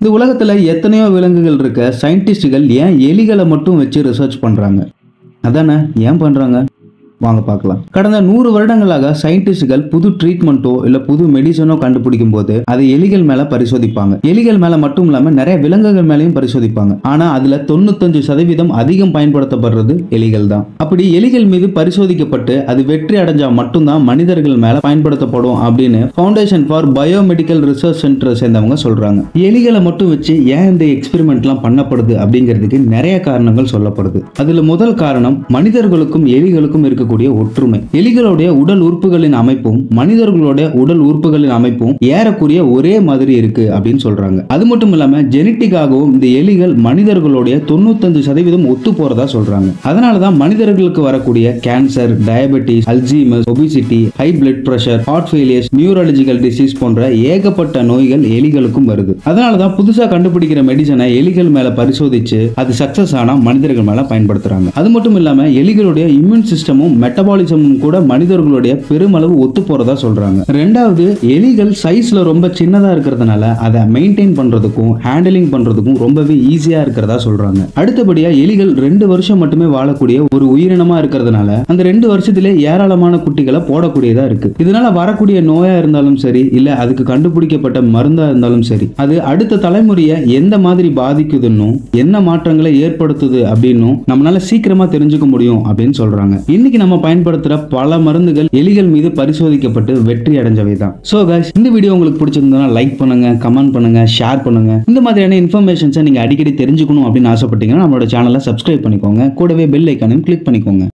இந்த உலகத்துல எத்தனையோ விலங்குகள் இருக்க சயின்டிஸ்டுகள் ஏன் எலிகளை மட்டும் வச்சு ரிசர்ச் பண்றாங்க அதானே ஏன் பண்றாங்க வாங்க பார்க்கலாம் கடந்த நூறு வருடங்களாக சயின்டிஸ்டுகள் புது ட்ரீட்மெண்ட்டோ இல்ல புது மெடிசனோ கண்டுபிடிக்கும் போது அதை எலிகள் மேல பரிசோதிப்பாங்க எலிகள் மேல மட்டும் இல்லாம நிறைய விலங்குகள் மேலயும் பரிசோதிப்பாங்க ஆனா அதுல தொண்ணூத்தஞ்சு சதவீதம் அதிகம் பயன்படுத்தப்படுறது எலிகள் தான் அப்படி எலிகள் மீது பரிசோதிக்கப்பட்டு அது வெற்றி அடைஞ்சா மட்டும்தான் மனிதர்கள் மேல பயன்படுத்தப்படும் அப்படின்னு ஃபவுண்டேஷன் ஃபார் பயோமெடிக்கல் ரிசர்ச் சென்டரை சேர்ந்தவங்க சொல்றாங்க எலிகளை மட்டும் வச்சு ஏன் இந்த எக்ஸ்பெரிமெண்ட்லாம் பண்ணப்படுது அப்படிங்கிறதுக்கு நிறைய காரணங்கள் சொல்லப்படுது அதுல முதல் காரணம் மனிதர்களுக்கும் எலிகளுக்கும் இருக்கக்கூடிய ஒற்றுமை எலிகளுடைய உடல் உறுப்புகளின் அமைப்பும் மனிதர்களுடைய உடல் உறுப்புகளின் அமைப்பும் ஏறக்குறைய ஒரே மாதிரி இருக்கு அப்படின்னு சொல்றாங்க அது மட்டும் இல்லாம ஜெனட்டிக்காகவும் இந்த எலிகள் மனிதர்களுடைய தொண்ணூத்தஞ்சு சதவீதம் ஒத்து போறதா சொல்றாங்க அதனாலதான் மனிதர்களுக்கு வரக்கூடிய cancer diabetes Alzheimer's obesity high blood pressure heart failures neurological disease போன்ற ஏகப்பட்ட நோய்கள் எலிகளுக்கும் வருது அதனாலதான் புதுசா கண்டுபிடிக்கிற மெடிசனை எலிகள் மேல பரிசோதிச்சு அது சக்சஸ் ஆனா மனிதர்கள் மேல பயன்படுத்துறாங்க அது மட்டும் இல்லாம எலிகளுடைய இம்யூன் சிஸ்டமும் மெட்டபாலிசமும் கூட மனிதர்களுடைய பெருமளவு ஒத்து போறதா சொல்றாங்க ரெண்டாவது எலிகள் சைஸ்ல ரொம்ப சின்னதா இருக்கிறதுனால அதை மெயின்டைன் பண்றதுக்கும் ஹேண்டிலிங் பண்றதுக்கும் ரொம்பவே ஈஸியா இருக்கிறதா சொல்றாங்க அடுத்தபடியா எலிகள் ரெண்டு வருஷம் மட்டுமே வாழக்கூடிய ஒரு உயிரினமா இருக்கிறதுனால அந்த ரெண்டு வருஷத்திலே ஏராளமான குட்டிகளை போடக்கூடியதா இருக்கு இதனால வரக்கூடிய நோயா இருந்தாலும் சரி இல்ல அதுக்கு கண்டுபிடிக்கப்பட்ட மருந்தா இருந்தாலும் சரி அது அடுத்த தலைமுறையை எந்த மாதிரி பாதிக்குதுன்னும் என்ன மாற்றங்களை ஏற்படுத்துது அப்படின்னும் நம்மளால சீக்கிரமா தெரிஞ்சுக்க முடியும் அப்படின்னு சொல்றாங்க இன்னைக்கு நம்ம பயன்படுத்துற பல மருந்துகள் எலிகள் மீது பரிசோதிக்கப்பட்டு வெற்றி அடைஞ்சவை தான் சோ guys இந்த வீடியோ உங்களுக்கு பிடிச்சிருந்தா லைக் பண்ணுங்க கமெண்ட் பண்ணுங்க ஷேர் பண்ணுங்க இந்த மாதிரியான இன்ஃபர்மேஷன்ஸை நீங்க அடிக்கடி தெரிஞ்சுக்கணும் அப்படின்னு ஆசைப்பட்டீங்கன்னா நம்மளோட சேனலை சப்ஸ்கிரைப் பண்ணிக்கோங்க கூடவே பெல் ஐக்கானையும் கிளிக் பண்ணிக்கோங்க